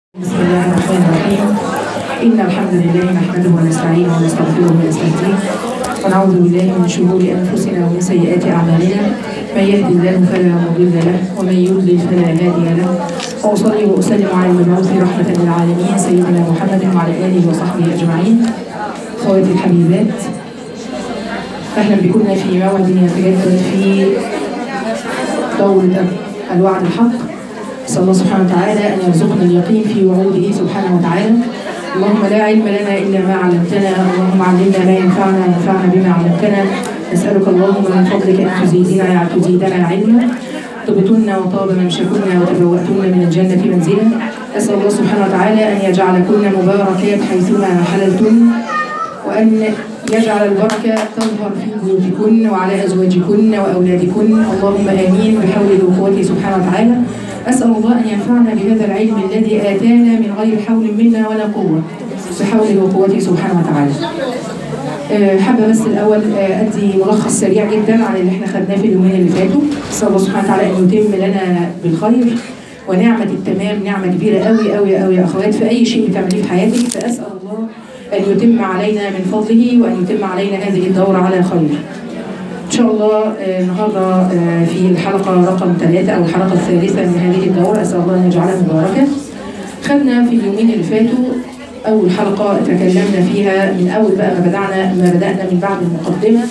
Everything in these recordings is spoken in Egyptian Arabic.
بسم الله الرحمن الرحيم إن الحمد لله نحمده ونستعينه ونستغفره ونستهديه ونعوذ بالله من شرور أنفسنا ومن سيئات أعمالنا من يهد الله فلا مضل له ومن يضلل فلا هادي له وأصلي وأسلم على المبعوث رحمة للعالمين سيدنا محمد وعلى آله وصحبه أجمعين أخواتي الحبيبات أهلا بكم في موعد يتجدد في دورة الوعد الحق نسأل الله سبحانه وتعالى أن يرزقنا اليقين في وعوده سبحانه وتعالى اللهم لا علم لنا إلا ما علمتنا اللهم علمنا ما ينفعنا وانفعنا بما علمتنا نسألك اللهم من فضلك أن تزيدنا تزيدنا علما طبتن وطاب ممشكن وتبوأتن من الجنة منزلا أسأل الله سبحانه وتعالى أن يجعلكن مباركات حيثما حللتن وأن يجعل البركة تظهر في بيوتكن وعلى أزواجكن وأولادكن اللهم آمين بحوله وقوته سبحانه وتعالى أسأل الله أن ينفعنا بهذا العلم الذي آتانا من غير حول منا ولا قوة بحوله وقوته سبحانه وتعالى أه حابة بس الأول أه أدي ملخص سريع جدا عن اللي احنا خدناه في اليومين اللي فاتوا أسأل الله سبحانه وتعالى أن يتم لنا بالخير ونعمة التمام نعمة كبيرة قوي قوي قوي يا أخوات في أي شيء بتعمليه في حياتك فأسأل الله أن يتم علينا من فضله وأن يتم علينا هذه الدورة على خير إن شاء الله النهاردة في الحلقة رقم ثلاثة أو الحلقة الثالثة من هذه الدورة أسأل الله أن يجعلها مباركة خدنا في اليومين اللي فاتوا أول حلقة تكلمنا فيها من أول بقى ما بدأنا ما بدأنا من بعد المقدمة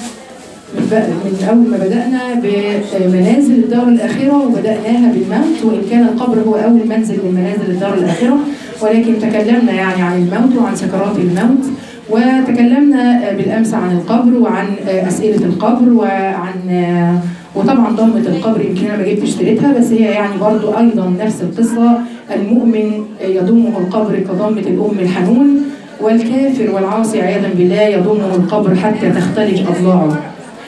من أول ما بدأنا بمنازل الدار الآخرة وبدأناها بالموت وإن كان القبر هو أول منزل من منازل الدار الآخرة ولكن تكلمنا يعني عن الموت وعن سكرات الموت وتكلمنا بالامس عن القبر وعن اسئله القبر وعن وطبعا ضمه القبر يمكن انا ما جبتش سيرتها بس هي يعني برضو ايضا نفس القصه المؤمن يضمه القبر كضمه الام الحنون والكافر والعاصي عياذا بالله يضمه القبر حتى تختلج اضلاعه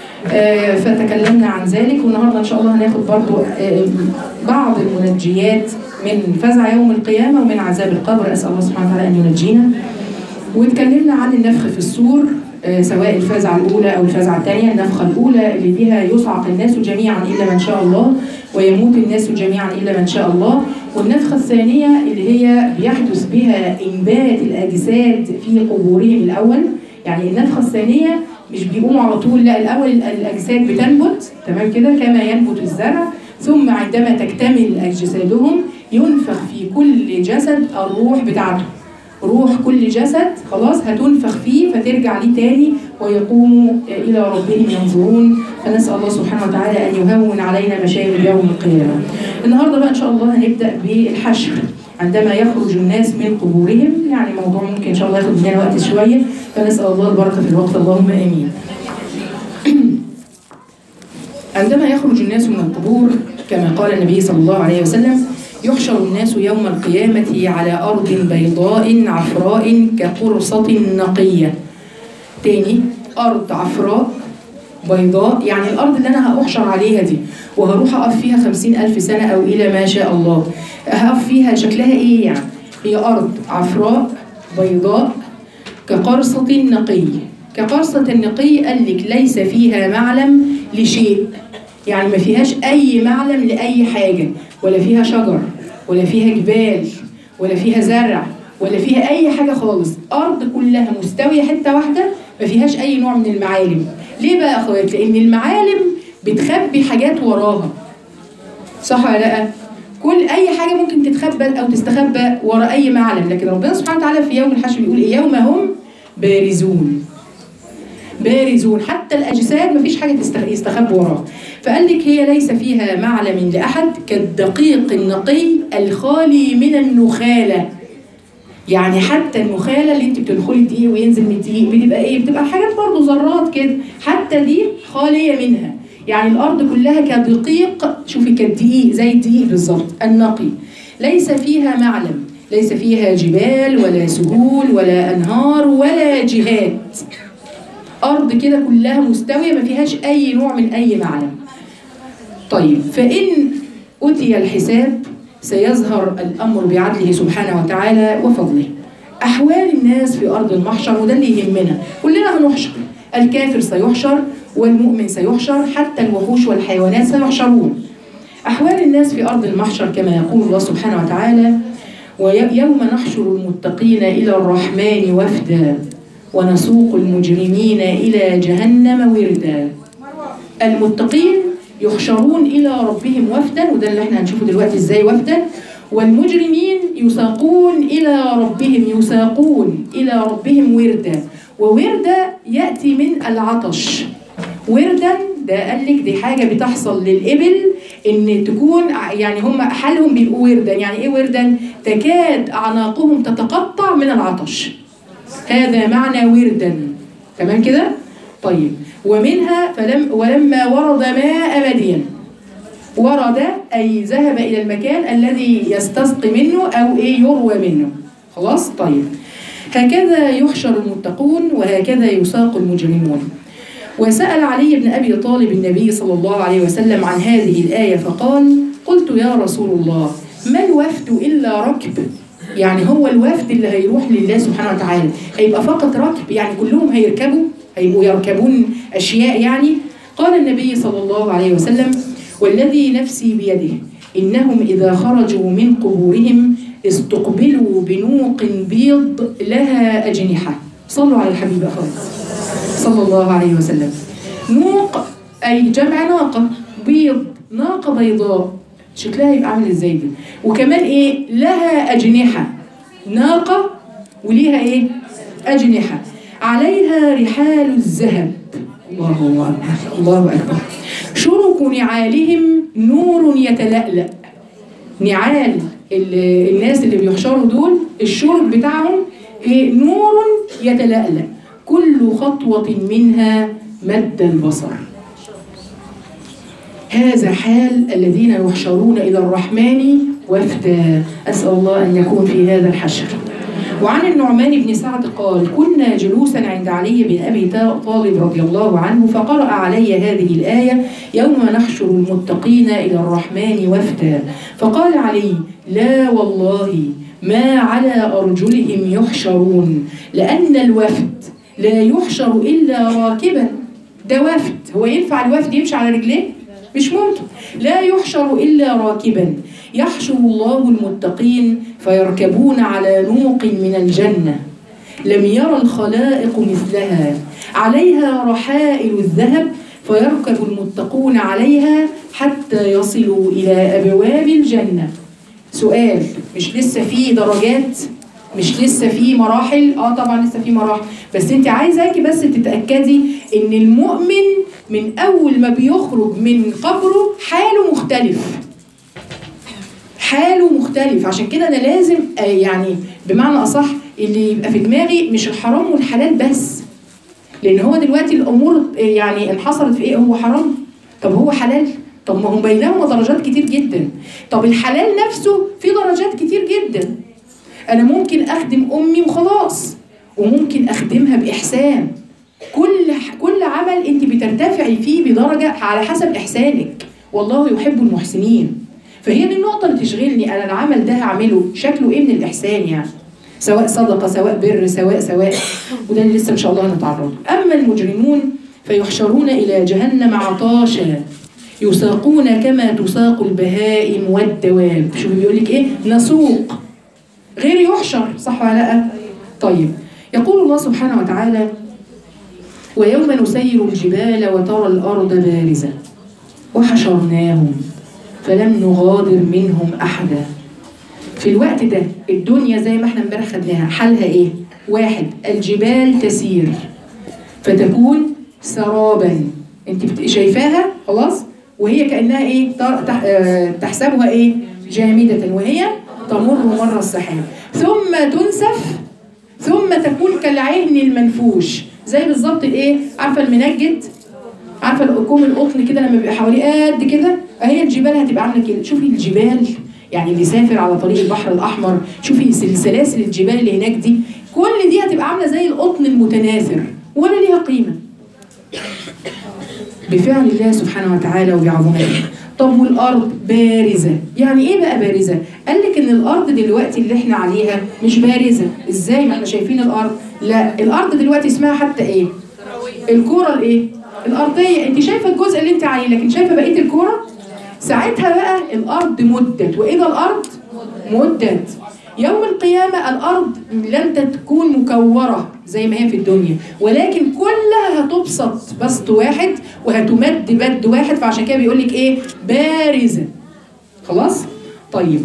فتكلمنا عن ذلك والنهارده ان شاء الله هناخد برضو بعض المنجيات من فزع يوم القيامه ومن عذاب القبر اسال الله سبحانه وتعالى ان ينجينا واتكلمنا عن النفخ في الصور سواء الفزعة الأولى أو الفزعة الثانية النفخة الأولى اللي بها يصعق الناس جميعا إلا من شاء الله ويموت الناس جميعا إلا من شاء الله والنفخة الثانية اللي هي بيحدث بها إنبات الأجساد في قبورهم الأول يعني النفخة الثانية مش بيقوموا على طول لا الأول الأجساد بتنبت تمام كده كما ينبت الزرع ثم عندما تكتمل أجسادهم ينفخ في كل جسد الروح بتاعته روح كل جسد خلاص هتنفخ فيه فترجع ليه تاني ويقوموا الى ربهم ينظرون فنسال الله سبحانه وتعالى ان يهون علينا مشاهد يوم القيامه. النهارده بقى ان شاء الله هنبدا بالحشر عندما يخرج الناس من قبورهم يعني موضوع ممكن ان شاء الله ياخد مننا وقت شويه فنسال الله البركه في الوقت اللهم امين. عندما يخرج الناس من القبور كما قال النبي صلى الله عليه وسلم يحشر الناس يوم القيامة على أرض بيضاء عفراء كقرصة نقية تاني أرض عفراء بيضاء يعني الأرض اللي أنا هأحشر عليها دي وهروح أقف فيها خمسين ألف سنة أو إلى ما شاء الله هقف فيها شكلها إيه يعني هي أرض عفراء بيضاء كقرصة نقي كقرصة النقي قال لك ليس فيها معلم لشيء يعني ما فيهاش أي معلم لأي حاجة ولا فيها شجر ولا فيها جبال ولا فيها زرع ولا فيها أي حاجة خالص أرض كلها مستوية حتة واحدة ما فيهاش أي نوع من المعالم ليه بقى يا أخوات؟ لأن المعالم بتخبي حاجات وراها صح ولا لأ؟ كل أي حاجة ممكن تتخبى أو تستخبى ورا أي معلم لكن ربنا سبحانه وتعالى في يوم الحشر بيقول إيه يوم هم بارزون بارزون حتى الاجساد مفيش حاجه يستخبوا وراها فقال لك هي ليس فيها معلم لاحد كالدقيق النقي الخالي من النخاله يعني حتى النخاله اللي انت بتدخلي الدقيق وينزل من الدقيق بتبقى ايه بتبقى حاجات برضه ذرات كده حتى دي خاليه منها يعني الارض كلها كدقيق شوفي كالدقيق زي الدقيق بالظبط النقي ليس فيها معلم ليس فيها جبال ولا سهول ولا انهار ولا جهات ارض كده كلها مستويه ما فيهاش اي نوع من اي معلم طيب فان اتي الحساب سيظهر الامر بعدله سبحانه وتعالى وفضله احوال الناس في ارض المحشر وده اللي يهمنا كلنا هنحشر الكافر سيحشر والمؤمن سيحشر حتى الوحوش والحيوانات سيحشرون احوال الناس في ارض المحشر كما يقول الله سبحانه وتعالى ويوم نحشر المتقين إلى الرحمن وفدا ونسوق المجرمين إلى جهنم وردا المتقين يحشرون إلى ربهم وفدا وده اللي احنا هنشوفه دلوقتي ازاي وفدا والمجرمين يساقون إلى ربهم يساقون إلى ربهم وردا ووردا يأتي من العطش وردا ده قال لك دي حاجة بتحصل للإبل إن تكون ع- يعني هم حالهم بيبقوا وردا يعني إيه وردا؟ تكاد أعناقهم تتقطع من العطش هذا معنى وردا تمام كده؟ طيب ومنها فلم ولما ورد ماء مدين ورد أي ذهب إلى المكان الذي يستسقي منه أو إيه يروى منه خلاص طيب هكذا يحشر المتقون وهكذا يساق المجرمون وسأل علي بن أبي طالب النبي صلى الله عليه وسلم عن هذه الآية فقال قلت يا رسول الله ما الوفد إلا ركب يعني هو الوفد اللي هيروح لله سبحانه وتعالى هيبقى فقط ركب يعني كلهم هيركبوا هيبقوا يركبون أشياء يعني قال النبي صلى الله عليه وسلم والذي نفسي بيده إنهم إذا خرجوا من قبورهم استقبلوا بنوق بيض لها أجنحة صلوا على الحبيب أخوات صلى الله عليه وسلم نوق أي جمع ناقة بيض ناقة بيضاء شكلها يبقى عامل ازاي دي وكمان ايه لها أجنحة ناقة وليها ايه أجنحة عليها رحال الذهب الله أكبر الله أكبر شرك نعالهم نور يتلألأ نعال ال- الناس اللي بيحشروا دول الشرب بتاعهم إيه؟ نور يتلألأ كل خطوة منها مد البصر هذا حال الذين يحشرون إلى الرحمن وفدا أسأل الله أن يكون في هذا الحشر وعن النعمان بن سعد قال كنا جلوسا عند علي بن أبي طالب رضي الله عنه فقرأ علي هذه الآية يوم نحشر المتقين إلى الرحمن وفدا فقال علي لا والله ما على أرجلهم يحشرون لأن الوفد لا يحشر إلا راكبا ده وفد هو ينفع الوفد يمشي على رجليه مش ممكن لا يحشر إلا راكبا يحشر الله المتقين فيركبون على نوق من الجنة لم يرى الخلائق مثلها عليها رحائل الذهب فيركب المتقون عليها حتى يصلوا إلى أبواب الجنة سؤال مش لسه في درجات مش لسه في مراحل اه طبعا لسه في مراحل بس انت عايزاكي بس تتاكدي ان المؤمن من اول ما بيخرج من قبره حاله مختلف حاله مختلف عشان كده انا لازم آه يعني بمعنى اصح اللي يبقى في دماغي مش الحرام والحلال بس لان هو دلوقتي الامور آه، يعني انحصرت في ايه هو حرام طب هو حلال طب ما هم بينهما درجات كتير جدا طب الحلال نفسه في درجات كتير جدا انا ممكن اخدم امي وخلاص وممكن اخدمها باحسان كل كل عمل انت بترتفعي فيه بدرجه على حسب احسانك والله يحب المحسنين فهي دي النقطه اللي تشغلني انا العمل ده هعمله شكله ايه من الاحسان يعني سواء صدقه سواء بر سواء سواء وده اللي لسه ان شاء الله هنتعرض اما المجرمون فيحشرون الى جهنم عطاشا يساقون كما تساق البهائم والدواب شوفي بيقول لك ايه نسوق غير يحشر صح ولا لا طيب يقول الله سبحانه وتعالى ويوم نسير الجبال وترى الأرض بارزة وحشرناهم فلم نغادر منهم أحدا في الوقت ده الدنيا زي ما احنا امبارح خدناها حالها ايه؟ واحد الجبال تسير فتكون سرابا انت بت- شايفاها خلاص وهي كانها ايه تر- تح- آه، تحسبها ايه جامده وهي تمر مر السحاب ثم تنسف ثم تكون كالعهن المنفوش زي بالظبط الايه عارفه المنجد عارفه الكوم القطن كده لما بيبقى حواليه قد كده اهي الجبال هتبقى عامله كده شوفي الجبال يعني اللي سافر على طريق البحر الاحمر شوفي سلاسل الجبال اللي هناك دي كل دي هتبقى عامله زي القطن المتناثر ولا ليها قيمه بفعل الله سبحانه وتعالى وبعظمته طب والارض بارزه يعني ايه بقى بارزه قال لك ان الارض دلوقتي اللي احنا عليها مش بارزه ازاي ما احنا شايفين الارض لا الارض دلوقتي اسمها حتى ايه الكوره الايه الارضيه انت شايفه الجزء اللي انت عليه لكن شايفه بقيه الكوره ساعتها بقى الارض مدت واذا الارض مدت يوم القيامة الأرض لن تكون مكورة زي ما هي في الدنيا ولكن كلها هتبسط بسط واحد وهتمد بد واحد فعشان كده بيقول لك ايه بارزة خلاص طيب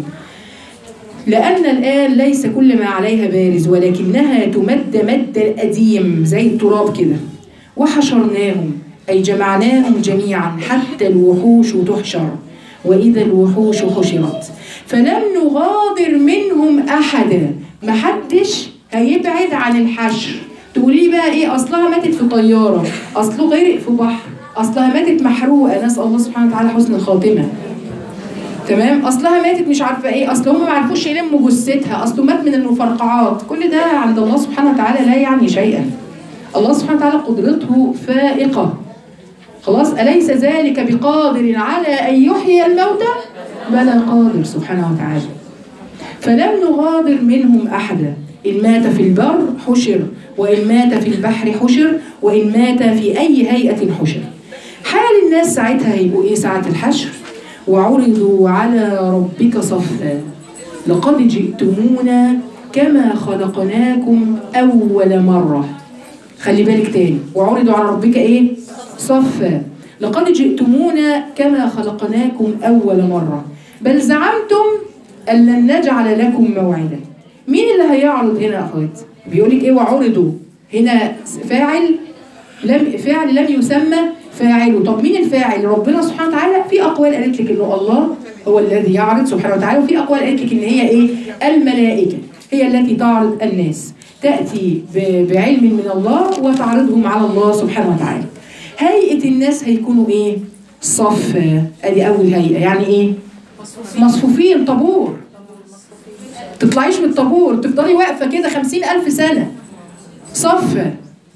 لأن الآن ليس كل ما عليها بارز ولكنها تمد مد الأديم زي التراب كده وحشرناهم أي جمعناهم جميعا حتى الوحوش تحشر وإذا الوحوش حشرت فلم نغادر منهم أحدا محدش هيبعد عن الحشر تقولي بقى ايه اصلها ماتت في طياره اصله غرق في بحر اصلها ماتت محروقه نسال الله سبحانه وتعالى حسن الخاتمه تمام اصلها ماتت مش عارفه ايه اصل هم ما عرفوش يلموا جثتها اصله مات من المفرقعات كل ده عند الله سبحانه وتعالى لا يعني شيئا الله سبحانه وتعالى قدرته فائقه خلاص اليس ذلك بقادر على ان يحيي الموتى بلى قادر سبحانه وتعالى فلم نغادر منهم احدا ان مات في البر حشر وان مات في البحر حشر وان مات في اي هيئه حشر حال الناس ساعتها هيبقوا ايه ساعه الحشر وعرضوا على ربك صفا لقد جئتمونا كما خلقناكم أول مرة خلي بالك تاني وعرضوا على ربك إيه صفا لقد جئتمونا كما خلقناكم أول مرة بل زعمتم أن لن نجعل لكم موعدا مين اللي هيعرض هنا يا أخوات بيقول لك إيه وعرضوا هنا فاعل لم فعل لم يسمى فاعله طب مين الفاعل ربنا سبحانه وتعالى في اقوال قالت لك انه الله هو الذي يعرض سبحانه وتعالى وفي اقوال قالت لك ان هي ايه الملائكه هي التي تعرض الناس تاتي ب- بعلم من الله وتعرضهم على الله سبحانه وتعالى هيئه الناس هيكونوا ايه صف ادي اول هيئه يعني ايه مصفوفين طابور تطلعيش من الطابور تفضلي واقفه كده خمسين ألف سنه صف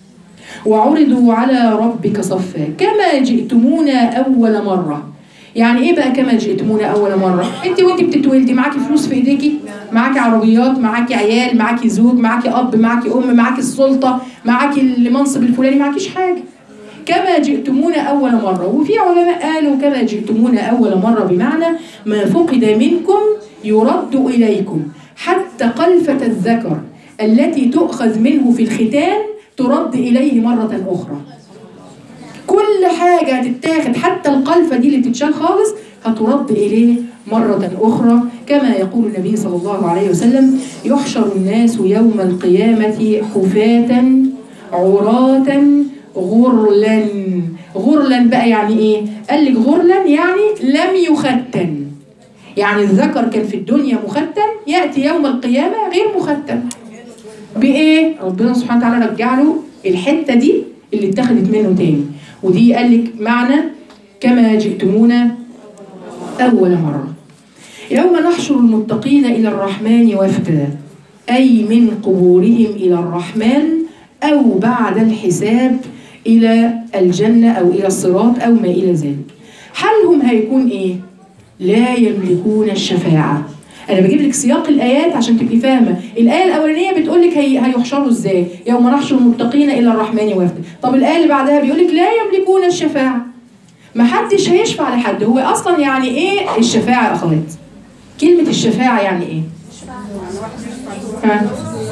وعرضوا على ربك صفا كما جئتمونا أول مرة يعني ايه بقى كما جئتمونا اول مره انت وانت بتتولدي معاكي فلوس في ايديكي معاكي عربيات معاكي عيال معاكي زوج معاكي اب معاكي ام معاكي السلطه معاكي المنصب الفلاني معاكيش حاجه كما جئتمونا اول مره وفي علماء قالوا كما جئتمونا اول مره بمعنى ما فقد منكم يرد اليكم حتى قلفه الذكر التي تؤخذ منه في الختان ترد اليه مره اخرى كل حاجة هتتاخد حتى القلفة دي اللي بتتشال خالص هترد إليه مرة أخرى كما يقول النبي صلى الله عليه وسلم يحشر الناس يوم القيامة حفاة عراة غرلا غرلا بقى يعني إيه؟ قال لك غرلا يعني لم يختن يعني الذكر كان في الدنيا مختن يأتي يوم القيامة غير مختن بإيه؟ ربنا سبحانه وتعالى رجع له الحتة دي اللي اتخذت منه تاني ودي قال لك معنى كما جئتمونا أول مرة يوم نحشر المتقين إلى الرحمن وفدا أي من قبورهم إلى الرحمن أو بعد الحساب إلى الجنة أو إلى الصراط أو ما إلى ذلك حالهم هيكون إيه؟ لا يملكون الشفاعة أنا بجيب لك سياق الآيات عشان تبقي فاهمة الآية الأولانية بتقول لك هي هيحشروا إزاي يوم نحشر المتقين إلى الرحمن وفدا طب الآية اللي بعدها بيقول لك لا يملكون الشفاعة محدش هيشفع لحد هو أصلا يعني إيه الشفاعة يا أخوات كلمة الشفاعة يعني إيه ها؟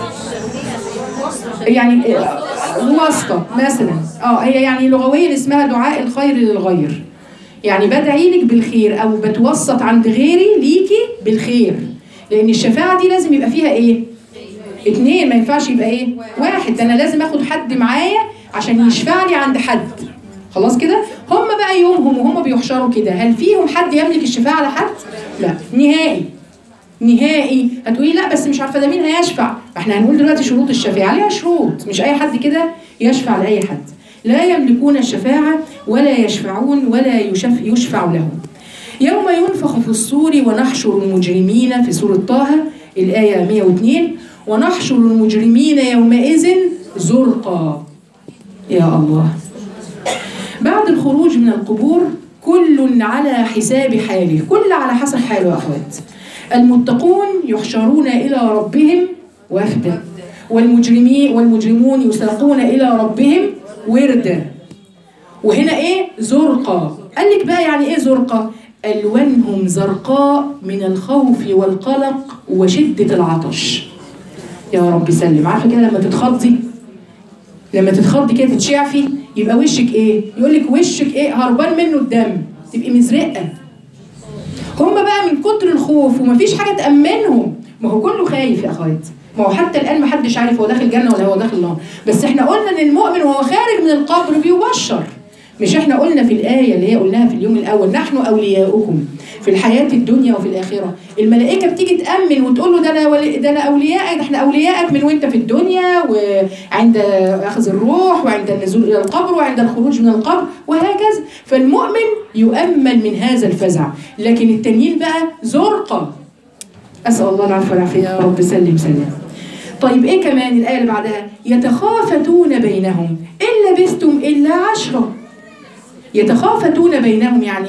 يعني إيه؟ واسطة مثلا اه هي يعني لغويا اسمها دعاء الخير للغير يعني بدعي لك بالخير او بتوسط عند غيري ليكي بالخير لان الشفاعه دي لازم يبقى فيها ايه اتنين ما ينفعش يبقى ايه واحد ده انا لازم اخد حد معايا عشان يشفع لي عند حد خلاص كده هم بقى يومهم وهم بيحشروا كده هل فيهم حد يملك الشفاعه لحد لا نهائي نهائي هتقولي لا بس مش عارفه ده مين هيشفع ما احنا هنقول دلوقتي شروط الشفاعه ليها شروط مش اي حد كده يشفع لاي حد لا يملكون الشفاعه ولا يشفعون ولا يشف يشفع لهم يوم ينفخ في الصور ونحشر المجرمين في سورة طه الآية 102 ونحشر المجرمين يومئذ زرقا يا الله بعد الخروج من القبور كل على حساب حاله كل على حسب حاله يا أخوات المتقون يحشرون إلى ربهم وفدا والمجرمين والمجرمون يساقون إلى ربهم وردا وهنا ايه زرقة قال لك بقى يعني ايه زرقة ألوانهم زرقاء من الخوف والقلق وشدة العطش يا رب سلم عارفة كده لما تتخضي لما تتخضي كده تتشعفي يبقى وشك ايه يقول لك وشك ايه هربان منه الدم تبقي مزرقه هم بقى من كتر الخوف ومفيش حاجه تامنهم ما هو كله خايف يا اخوات ما هو حتى الان ما حدش عارف هو داخل جنه ولا هو داخل نار بس احنا قلنا ان المؤمن وهو خارج من القبر بيبشر مش احنا قلنا في الآية اللي هي قلناها في اليوم الأول نحن أولياؤكم في الحياة الدنيا وفي الآخرة الملائكة بتيجي تأمن وتقول له ده أنا ولي ده أنا أوليائك ده احنا أوليائك من وأنت في الدنيا وعند أخذ الروح وعند النزول إلى القبر وعند الخروج من القبر وهكذا فالمؤمن يؤمن من هذا الفزع لكن التانيين بقى زرقة أسأل الله العفو والعافية يا رب سلم سلم طيب ايه كمان الآية اللي بعدها يتخافتون بينهم إن لبثتم إلا عشرة يتخافتون بينهم يعني